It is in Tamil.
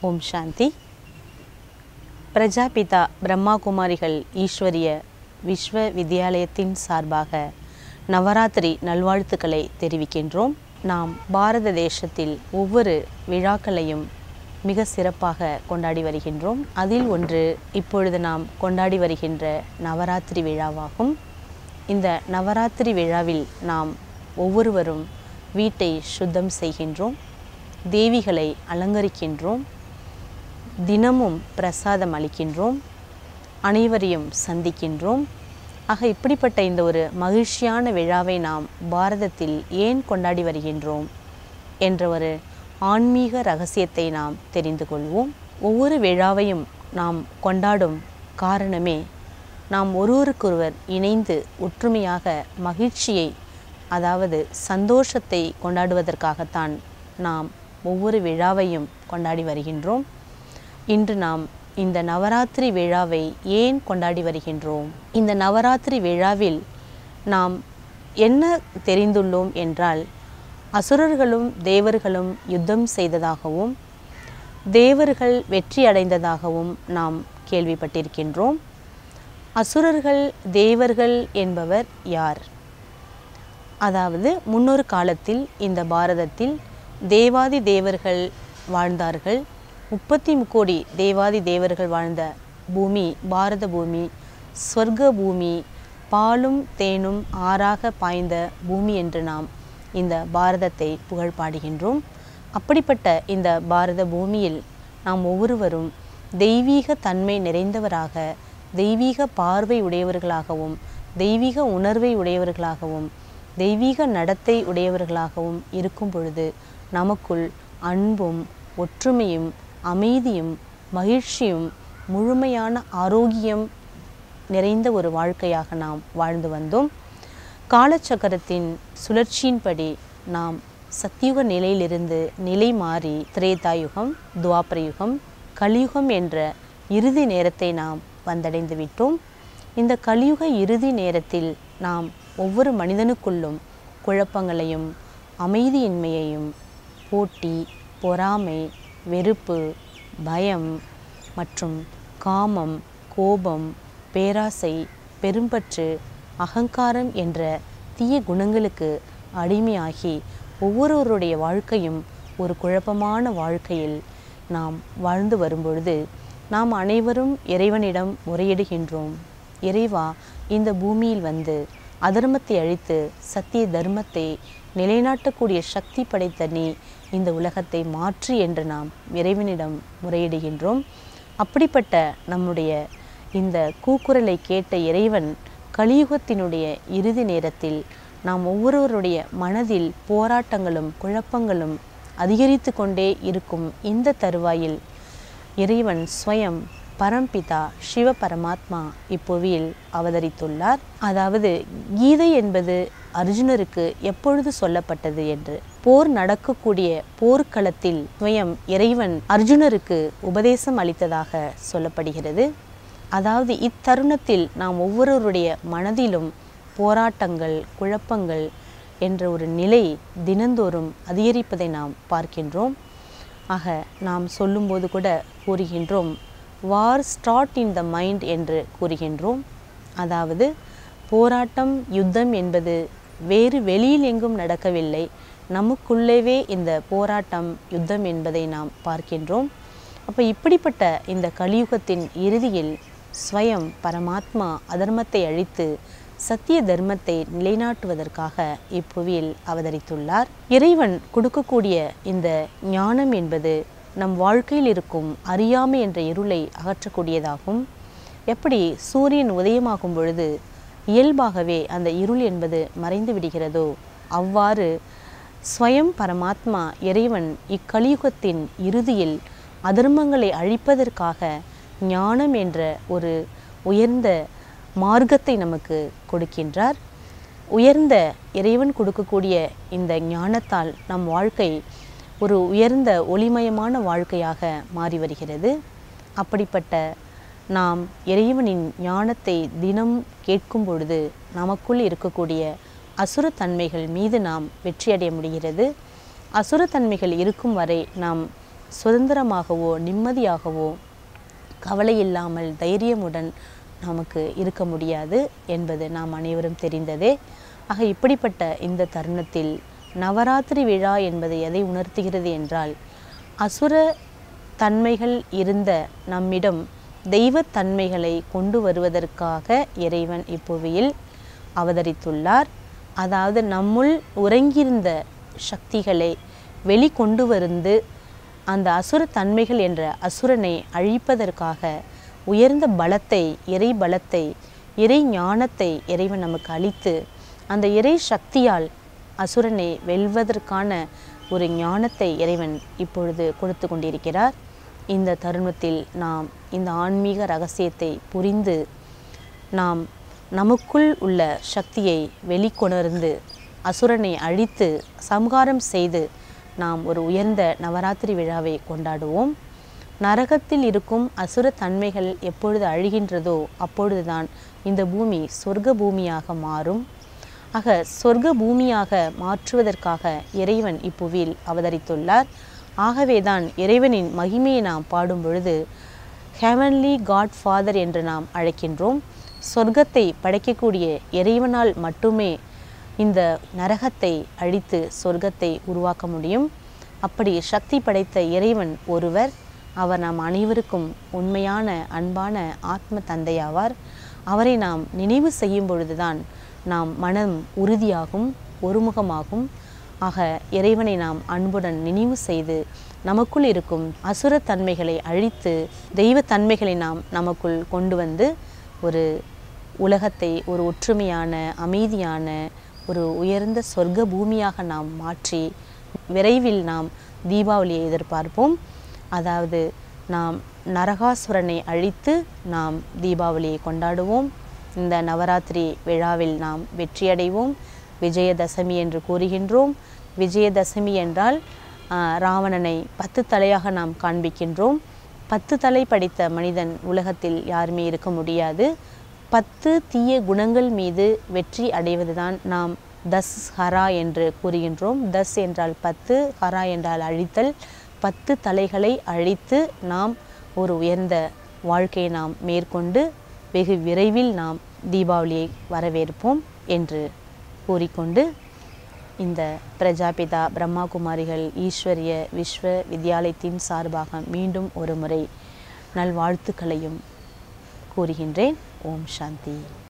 ஓம் சாந்தி பிரஜாபிதா பிரம்மா குமாரிகள் ஈஸ்வரிய விஸ்வ வித்யாலயத்தின் சார்பாக நவராத்திரி நல்வாழ்த்துக்களை தெரிவிக்கின்றோம் நாம் பாரத தேசத்தில் ஒவ்வொரு விழாக்களையும் மிக சிறப்பாக கொண்டாடி வருகின்றோம் அதில் ஒன்று இப்பொழுது நாம் கொண்டாடி வருகின்ற நவராத்திரி விழாவாகும் இந்த நவராத்திரி விழாவில் நாம் ஒவ்வொருவரும் வீட்டை சுத்தம் செய்கின்றோம் தேவிகளை அலங்கரிக்கின்றோம் தினமும் பிரசாதம் அளிக்கின்றோம் அனைவரையும் சந்திக்கின்றோம் ஆக இப்படிப்பட்ட இந்த ஒரு மகிழ்ச்சியான விழாவை நாம் பாரதத்தில் ஏன் கொண்டாடி வருகின்றோம் என்ற ஒரு ஆன்மீக ரகசியத்தை நாம் தெரிந்து கொள்வோம் ஒவ்வொரு விழாவையும் நாம் கொண்டாடும் காரணமே நாம் ஒருவருக்கொருவர் இணைந்து ஒற்றுமையாக மகிழ்ச்சியை அதாவது சந்தோஷத்தை கொண்டாடுவதற்காகத்தான் நாம் ஒவ்வொரு விழாவையும் கொண்டாடி வருகின்றோம் இன்று நாம் இந்த நவராத்திரி விழாவை ஏன் கொண்டாடி வருகின்றோம் இந்த நவராத்திரி விழாவில் நாம் என்ன தெரிந்துள்ளோம் என்றால் அசுரர்களும் தேவர்களும் யுத்தம் செய்ததாகவும் தேவர்கள் வெற்றி அடைந்ததாகவும் நாம் கேள்விப்பட்டிருக்கின்றோம் அசுரர்கள் தேவர்கள் என்பவர் யார் அதாவது முன்னொரு காலத்தில் இந்த பாரதத்தில் தேவாதி தேவர்கள் வாழ்ந்தார்கள் முப்பத்தி முக்கோடி தேவாதி தேவர்கள் வாழ்ந்த பூமி பாரத பூமி ஸ்வர்க்க பூமி பாலும் தேனும் ஆறாக பாய்ந்த பூமி என்று நாம் இந்த பாரதத்தை புகழ் பாடுகின்றோம் அப்படிப்பட்ட இந்த பாரத பூமியில் நாம் ஒவ்வொருவரும் தெய்வீக தன்மை நிறைந்தவராக தெய்வீக பார்வை உடையவர்களாகவும் தெய்வீக உணர்வை உடையவர்களாகவும் தெய்வீக நடத்தை உடையவர்களாகவும் இருக்கும் பொழுது நமக்குள் அன்பும் ஒற்றுமையும் அமைதியும் மகிழ்ச்சியும் முழுமையான ஆரோக்கியம் நிறைந்த ஒரு வாழ்க்கையாக நாம் வாழ்ந்து வந்தோம் காலச்சக்கரத்தின் சுழற்சியின்படி நாம் சத்தியுக நிலையிலிருந்து நிலை மாறி திரேதாயுகம் துவாபரயுகம் கலியுகம் என்ற இறுதி நேரத்தை நாம் வந்தடைந்து விட்டோம் இந்த கலியுக இறுதி நேரத்தில் நாம் ஒவ்வொரு மனிதனுக்குள்ளும் குழப்பங்களையும் அமைதியின்மையையும் போட்டி பொறாமை வெறுப்பு பயம் மற்றும் காமம் கோபம் பேராசை பெரும்பற்று அகங்காரம் என்ற தீய குணங்களுக்கு அடிமையாகி ஒவ்வொருவருடைய வாழ்க்கையும் ஒரு குழப்பமான வாழ்க்கையில் நாம் வாழ்ந்து வரும்பொழுது நாம் அனைவரும் இறைவனிடம் முறையிடுகின்றோம் இறைவா இந்த பூமியில் வந்து அதர்மத்தை அழித்து சத்திய தர்மத்தை நிலைநாட்டக்கூடிய சக்தி படைத்த நீ இந்த உலகத்தை மாற்றி என்று நாம் இறைவனிடம் முறையிடுகின்றோம் அப்படிப்பட்ட நம்முடைய இந்த கூக்குரலை கேட்ட இறைவன் கலியுகத்தினுடைய இறுதி நேரத்தில் நாம் ஒவ்வொருவருடைய மனதில் போராட்டங்களும் குழப்பங்களும் அதிகரித்து கொண்டே இருக்கும் இந்த தருவாயில் இறைவன் ஸ்வயம் பரம்பிதா சிவ பரமாத்மா இப்புவியில் அவதரித்துள்ளார் அதாவது கீதை என்பது அர்ஜுனருக்கு எப்பொழுது சொல்லப்பட்டது என்று போர் நடக்கக்கூடிய போர்க்களத்தில் ஸ்வயம் இறைவன் அர்ஜுனருக்கு உபதேசம் அளித்ததாக சொல்லப்படுகிறது அதாவது இத்தருணத்தில் நாம் ஒவ்வொருவருடைய மனதிலும் போராட்டங்கள் குழப்பங்கள் என்ற ஒரு நிலை தினந்தோறும் அதிகரிப்பதை நாம் பார்க்கின்றோம் ஆக நாம் சொல்லும்போது கூட கூறுகின்றோம் வார் ஸ்டார்ட் இன் த மைண்ட் என்று கூறுகின்றோம் அதாவது போராட்டம் யுத்தம் என்பது வேறு வெளியில் எங்கும் நடக்கவில்லை நமக்குள்ளேவே இந்த போராட்டம் யுத்தம் என்பதை நாம் பார்க்கின்றோம் அப்போ இப்படிப்பட்ட இந்த கலியுகத்தின் இறுதியில் ஸ்வயம் பரமாத்மா அதர்மத்தை அழித்து சத்திய தர்மத்தை நிலைநாட்டுவதற்காக இப்புவியில் அவதரித்துள்ளார் இறைவன் கொடுக்கக்கூடிய இந்த ஞானம் என்பது நம் வாழ்க்கையில் இருக்கும் அறியாமை என்ற இருளை அகற்றக்கூடியதாகும் எப்படி சூரியன் உதயமாகும் பொழுது இயல்பாகவே அந்த இருள் என்பது மறைந்து விடுகிறதோ அவ்வாறு ஸ்வயம் பரமாத்மா இறைவன் இக்கலியுகத்தின் இறுதியில் அதர்மங்களை அழிப்பதற்காக ஞானம் என்ற ஒரு உயர்ந்த மார்க்கத்தை நமக்கு கொடுக்கின்றார் உயர்ந்த இறைவன் கொடுக்கக்கூடிய இந்த ஞானத்தால் நம் வாழ்க்கை ஒரு உயர்ந்த ஒளிமயமான வாழ்க்கையாக மாறி வருகிறது அப்படிப்பட்ட நாம் இறைவனின் ஞானத்தை தினம் கேட்கும் பொழுது நமக்குள் இருக்கக்கூடிய அசுரத்தன்மைகள் மீது நாம் வெற்றியடைய முடிகிறது அசுரத்தன்மைகள் இருக்கும் வரை நாம் சுதந்திரமாகவோ நிம்மதியாகவோ கவலை இல்லாமல் தைரியமுடன் நமக்கு இருக்க முடியாது என்பது நாம் அனைவரும் தெரிந்ததே ஆக இப்படிப்பட்ட இந்த தருணத்தில் நவராத்திரி விழா என்பது எதை உணர்த்துகிறது என்றால் அசுர தன்மைகள் இருந்த நம்மிடம் தெய்வத்தன்மைகளை கொண்டு வருவதற்காக இறைவன் இப்புவியில் அவதரித்துள்ளார் அதாவது நம்முள் உறங்கியிருந்த சக்திகளை வெளிக்கொண்டு வந்து அந்த அசுர தன்மைகள் என்ற அசுரனை அழிப்பதற்காக உயர்ந்த பலத்தை இறை பலத்தை இறை ஞானத்தை இறைவன் நமக்கு அளித்து அந்த இறை சக்தியால் அசுரனை வெல்வதற்கான ஒரு ஞானத்தை இறைவன் இப்பொழுது கொடுத்து கொண்டிருக்கிறார் இந்த தருணத்தில் நாம் இந்த ஆன்மீக ரகசியத்தை புரிந்து நாம் நமக்குள் உள்ள சக்தியை வெளிக்கொணர்ந்து அசுரனை அழித்து சம்ஹாரம் செய்து நாம் ஒரு உயர்ந்த நவராத்திரி விழாவை கொண்டாடுவோம் நரகத்தில் இருக்கும் அசுர தன்மைகள் எப்பொழுது அழிகின்றதோ அப்பொழுதுதான் இந்த பூமி சொர்க்க பூமியாக மாறும் ஆக சொர்க்க பூமியாக மாற்றுவதற்காக இறைவன் இப்புவியில் அவதரித்துள்ளார் ஆகவேதான் இறைவனின் மகிமையை நாம் பாடும் பொழுது ஹெவன்லி காட் ஃபாதர் என்று நாம் அழைக்கின்றோம் சொர்க்கத்தை படைக்கக்கூடிய இறைவனால் மட்டுமே இந்த நரகத்தை அழித்து சொர்க்கத்தை உருவாக்க முடியும் அப்படி சக்தி படைத்த இறைவன் ஒருவர் அவர் நாம் அனைவருக்கும் உண்மையான அன்பான ஆத்ம தந்தையாவார் அவரை நாம் நினைவு செய்யும் பொழுதுதான் நாம் மனம் உறுதியாகும் ஒருமுகமாகும் ஆக இறைவனை நாம் அன்புடன் நினைவு செய்து நமக்குள் இருக்கும் அசுரத்தன்மைகளை அழித்து தெய்வத்தன்மைகளை நாம் நமக்குள் கொண்டு வந்து ஒரு உலகத்தை ஒரு ஒற்றுமையான அமைதியான ஒரு உயர்ந்த சொர்க்க பூமியாக நாம் மாற்றி விரைவில் நாம் தீபாவளியை எதிர்பார்ப்போம் அதாவது நாம் நரகாசுரனை அழித்து நாம் தீபாவளியை கொண்டாடுவோம் இந்த நவராத்திரி விழாவில் நாம் வெற்றியடைவோம் விஜயதசமி என்று கூறுகின்றோம் விஜயதசமி என்றால் ஆ, ராவணனை பத்து தலையாக நாம் காண்பிக்கின்றோம் பத்து தலை படைத்த மனிதன் உலகத்தில் யாருமே இருக்க முடியாது பத்து தீய குணங்கள் மீது வெற்றி அடைவதுதான் நாம் தஸ் ஹரா என்று கூறுகின்றோம் தஸ் என்றால் பத்து ஹரா என்றால் அழித்தல் பத்து தலைகளை அழித்து நாம் ஒரு உயர்ந்த வாழ்க்கையை நாம் மேற்கொண்டு வெகு விரைவில் நாம் தீபாவளியை வரவேற்போம் என்று கூறிக்கொண்டு இந்த பிரஜாபிதா பிரம்மா குமாரிகள் ஈஸ்வரிய விஸ்வ வித்யாலயத்தின் சார்பாக மீண்டும் ஒரு முறை நல்வாழ்த்துக்களையும் கூறுகின்றேன் ஓம் சாந்தி